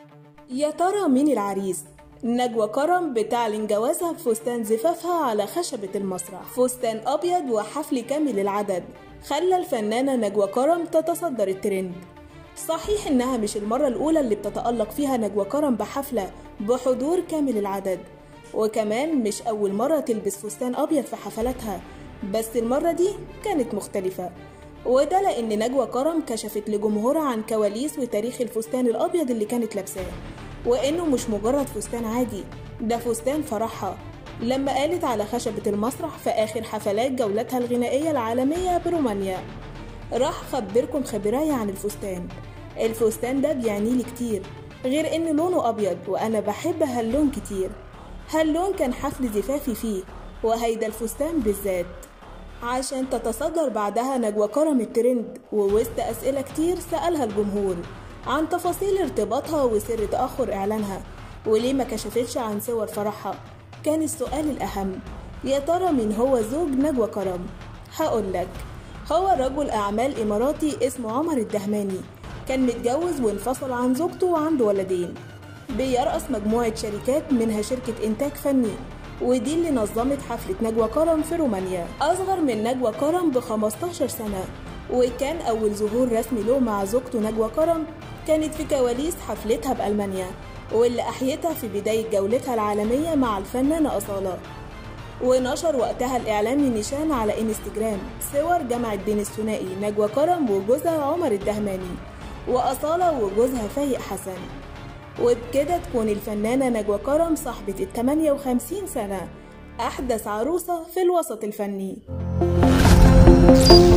يا ترى مين العريس؟ نجوى كرم بتعلن جوازها بفستان زفافها على خشبة المسرح فستان أبيض وحفل كامل العدد خلى الفنانة نجوى كرم تتصدر الترند صحيح إنها مش المرة الأولى اللي بتتألق فيها نجوى كرم بحفلة بحضور كامل العدد وكمان مش أول مرة تلبس فستان أبيض في حفلاتها بس المرة دي كانت مختلفة وده لأن نجوى كرم كشفت لجمهورها عن كواليس وتاريخ الفستان الأبيض اللي كانت لابساه وإنه مش مجرد فستان عادي ده فستان فرحها لما قالت على خشبة المسرح في آخر حفلات جولتها الغنائية العالمية برومانيا راح خبركم خبرايا عن الفستان الفستان ده بيعني لي كتير غير إن لونه أبيض وأنا بحب هاللون كتير هاللون كان حفل زفافي فيه وهيدا الفستان بالذات عشان تتصدر بعدها نجوى كرم الترند ووسط أسئلة كتير سألها الجمهور عن تفاصيل ارتباطها وسر تأخر إعلانها وليه ما كشفتش عن صور فرحها كان السؤال الأهم يا ترى مين هو زوج نجوى كرم هقولك هو رجل أعمال إماراتي اسمه عمر الدهماني كان متجوز وانفصل عن زوجته وعنده ولدين بيرأس مجموعة شركات منها شركة إنتاج فني ودي اللي نظمت حفلة نجوى كرم في رومانيا أصغر من نجوى كرم ب 15 سنة وكان أول ظهور رسمي له مع زوجته نجوى كرم كانت في كواليس حفلتها بألمانيا واللي أحيتها في بداية جولتها العالمية مع الفنانة أصالة ونشر وقتها الإعلامي نيشان على إنستجرام صور جمعت بين الثنائي نجوى كرم وجوزها عمر الدهماني وأصالة وجوزها فايق حسن وبكده تكون الفنانة نجوى كرم صاحبة ال 58 سنة أحدث عروسة في الوسط الفني